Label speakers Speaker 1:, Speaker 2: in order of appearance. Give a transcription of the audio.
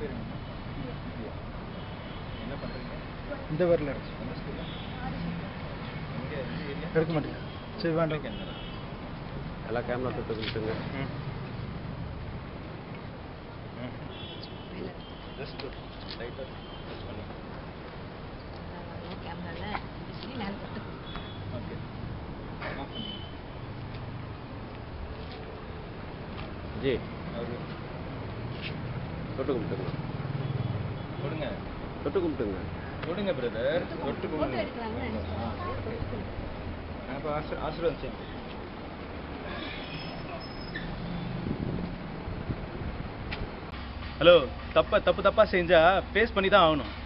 Speaker 1: பேர் என்ன என்ன பண்ணுறீங்க
Speaker 2: இந்த வரல
Speaker 1: எந்த ஸ்கூலில் எங்கே எந்த ஏரியா
Speaker 2: எடுக்க மாட்டேங்க சரி வேண்டாம்
Speaker 1: என்ன
Speaker 3: ಎಲ್ಲ ಕ್ಯಾಮ್ರಾ ತೊಟ್ಟು ಕುಂತಂಗ
Speaker 1: ஜஸ்ட் லைட்டாக ஜஸ்ட் பண்ணி
Speaker 4: கேமரால சொல்லி நான் தொட்டு
Speaker 1: ஓகே ஆஃப் பண்ணி
Speaker 3: ಜಿ
Speaker 1: அவர்
Speaker 3: ತೊಟ್ಟು ಕುಂತಂಗ
Speaker 1: கொடுங்க
Speaker 3: ತೊಟ್ಟು ಕುಂತಂಗ
Speaker 1: கொடுங்க பிரதர் தொட்டு
Speaker 4: போட்டோ
Speaker 1: கொடுங்க
Speaker 4: எடுக்கலாம்னு நினைச்சேன்
Speaker 1: அப்போ ஆசிர் ஆசீர்வாதம் செய்யுங்க ஹலோ தப்பா தப்பு தப்பா செஞ்சா ஃபேஸ் பண்ணி தான் ஆகணும்